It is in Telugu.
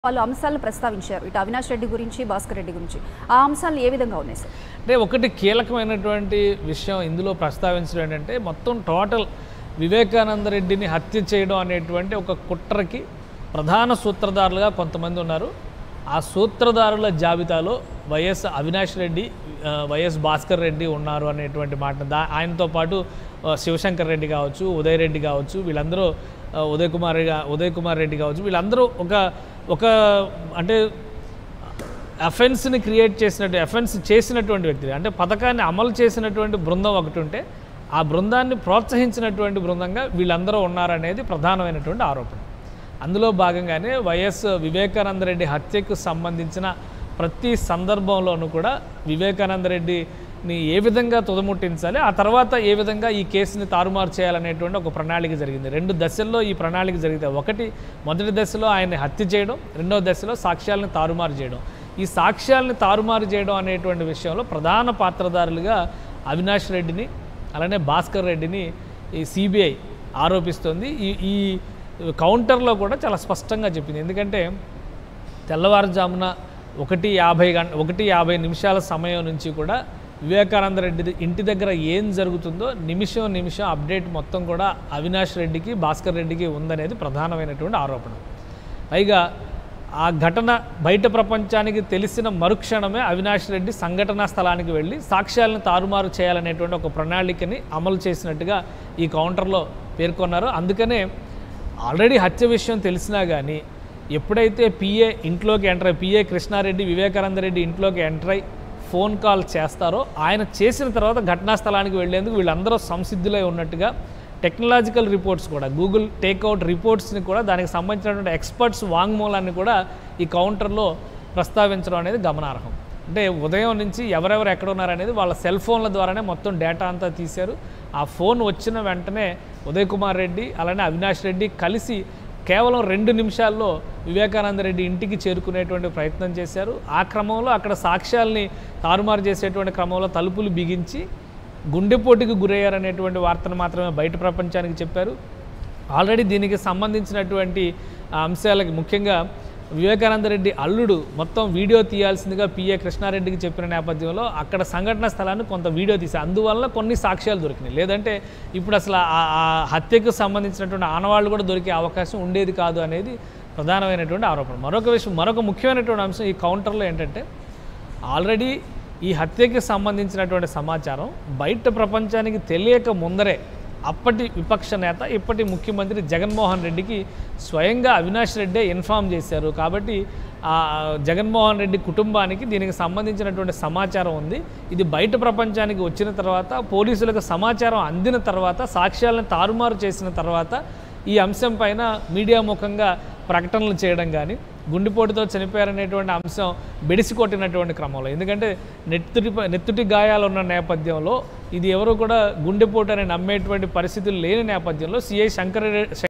వాళ్ళు అంశాలను ప్రస్తావించారు ఇటు అవినాష్ రెడ్డి గురించి భాస్కర్ రెడ్డి గురించి ఆ అంశాలు ఏ విధంగా ఉన్నాయి సార్ అంటే ఒకటి కీలకమైనటువంటి విషయం ఇందులో ప్రస్తావించడం ఏంటంటే మొత్తం టోటల్ వివేకానంద రెడ్డిని హత్య చేయడం అనేటువంటి ఒక కుట్రకి ప్రధాన సూత్రధారులుగా కొంతమంది ఉన్నారు ఆ సూత్రధారుల జాబితాలో వైఎస్ అవినాష్ రెడ్డి ఆ, వైఎస్ భాస్కర్ రెడ్డి ఉన్నారు అనేటువంటి మాట దా ఆయనతో పాటు ఆ, శివశంకర్ రెడ్డి కావచ్చు ఉదయ్ రెడ్డి కావచ్చు వీళ్ళందరూ ఆ, ఉదయ్ కుమార్ గా- ఉదయ్ కుమార్ రెడ్డి కావచ్చు వీళ్ళందరూ ఒక ఒక అంటే అఫెన్స్ని క్రియేట్ చేసినట్టు అఫెన్స్ చేసినటువంటి వ్యక్తి అంటే పథకాన్ని అమలు చేసినటువంటి బృందం ఒకటి ఉంటే ఆ బృందాన్ని ప్రోత్సహించినటువంటి బృందంగా వీళ్ళందరూ ఉన్నారనేది ప్రధానమైనటువంటి ఆరోపణ అందులో భాగంగానే వైఎస్ వివేకానంద రెడ్డి హత్యకు సంబంధించిన ప్రతి సందర్భంలోనూ కూడా వివేకానంద రెడ్డిని ఏ విధంగా తుదముట్టించాలి ఆ తర్వాత ఏ విధంగా ఈ కేసుని తారుమారు చేయాలనేటువంటి ఒక ప్రణాళిక జరిగింది రెండు దశల్లో ఈ ప్రణాళిక జరిగితే ఒకటి మొదటి దశలో ఆయన్ని హత్య చేయడం రెండవ దశలో సాక్ష్యాలను తారుమారు చేయడం ఈ సాక్ష్యాలను తారుమారు చేయడం అనేటువంటి విషయంలో ప్రధాన పాత్రధారులుగా అవినాష్ రెడ్డిని అలానే భాస్కర్ రెడ్డిని ఈ సిబిఐ ఆరోపిస్తోంది ఈ ఈ కౌంటర్లో కూడా చాలా స్పష్టంగా చెప్పింది ఎందుకంటే తెల్లవారుజామున ఒకటి యాభై గంట ఒకటి యాభై నిమిషాల సమయం నుంచి కూడా వివేకానంద రెడ్డి ఇంటి దగ్గర ఏం జరుగుతుందో నిమిషం నిమిషం అప్డేట్ మొత్తం కూడా అవినాష్ రెడ్డికి భాస్కర్ రెడ్డికి ఉందనేది ప్రధానమైనటువంటి ఆరోపణ పైగా ఆ ఘటన బయట ప్రపంచానికి తెలిసిన మరుక్షణమే అవినాష్ రెడ్డి సంఘటనా స్థలానికి వెళ్ళి సాక్ష్యాలను తారుమారు చేయాలనేటువంటి ఒక ప్రణాళికని అమలు చేసినట్టుగా ఈ కౌంటర్లో పేర్కొన్నారు అందుకనే ఆల్రెడీ హత్య విషయం తెలిసినా కానీ ఎప్పుడైతే పిఏ ఇంట్లోకి ఎంటర్ అయ్యి పిఏ కృష్ణారెడ్డి వివేకానంద రెడ్డి ఇంట్లోకి ఎంటర్ అయ్యి ఫోన్ కాల్ చేస్తారో ఆయన చేసిన తర్వాత ఘటనా స్థలానికి వెళ్ళేందుకు వీళ్ళందరూ సంసిద్ధులై ఉన్నట్టుగా టెక్నాలజికల్ రిపోర్ట్స్ కూడా గూగుల్ టేక్అవుట్ రిపోర్ట్స్ని కూడా దానికి సంబంధించినటువంటి ఎక్స్పర్ట్స్ వాంగ్మూలాన్ని కూడా ఈ కౌంటర్లో ప్రస్తావించడం అనేది గమనార్హం అంటే ఉదయం నుంచి ఎవరెవరు ఎక్కడ ఉన్నారనేది వాళ్ళ సెల్ ఫోన్ల ద్వారానే మొత్తం డేటా అంతా తీశారు ఆ ఫోన్ వచ్చిన వెంటనే ఉదయ్ కుమార్ రెడ్డి అలానే అవినాష్ రెడ్డి కలిసి కేవలం రెండు నిమిషాల్లో వివేకానంద రెడ్డి ఇంటికి చేరుకునేటువంటి ప్రయత్నం చేశారు ఆ క్రమంలో అక్కడ సాక్ష్యాల్ని తారుమారు చేసేటువంటి క్రమంలో తలుపులు బిగించి గుండెపోటుకు గురయ్యారనేటువంటి వార్తను మాత్రమే బయట ప్రపంచానికి చెప్పారు ఆల్రెడీ దీనికి సంబంధించినటువంటి ఆ అంశాలకి ముఖ్యంగా వివేకానంద రెడ్డి అల్లుడు మొత్తం వీడియో తీయాల్సిందిగా పిఏ కృష్ణారెడ్డికి చెప్పిన నేపథ్యంలో అక్కడ సంఘటన స్థలాన్ని కొంత వీడియో తీశారు అందువల్ల కొన్ని సాక్ష్యాలు దొరికినాయి లేదంటే ఇప్పుడు అసలు ఆ ఆ హత్యకు సంబంధించినటువంటి ఆనవాళ్ళు కూడా దొరికే అవకాశం ఉండేది కాదు అనేది ప్రధానమైనటువంటి ఆరోపణ మరొక విషయం మరొక ముఖ్యమైనటువంటి అంశం ఈ కౌంటర్లో ఏంటంటే ఆల్రెడీ ఈ హత్యకి సంబంధించినటువంటి సమాచారం బయట ప్రపంచానికి తెలియక ముందరే అప్పటి విపక్ష నేత ఇప్పటి ముఖ్యమంత్రి జగన్మోహన్ రెడ్డికి స్వయంగా అవినాష్ రెడ్డే ఇన్ఫామ్ చేశారు కాబట్టి ఆ జగన్మోహన్ రెడ్డి కుటుంబానికి దీనికి సంబంధించినటువంటి సమాచారం ఉంది ఇది బయట ప్రపంచానికి వచ్చిన తర్వాత పోలీసులకు సమాచారం అందిన తర్వాత సాక్ష్యాలను తారుమారు చేసిన తర్వాత ఈ అంశం పైన మీడియా ముఖంగా ప్రకటనలు చేయడం కానీ గుండెపోటుతో చనిపోయారనేటువంటి అంశం బెడిసి కొట్టినటువంటి క్రమంలో ఎందుకంటే నెత్తుటి నెత్తుటి గాయాలు ఉన్న నేపథ్యంలో ఇది ఎవరు కూడా గుండెపోటు అని నమ్మేటువంటి పరిస్థితులు లేని నేపథ్యంలో సిఐ శంకర్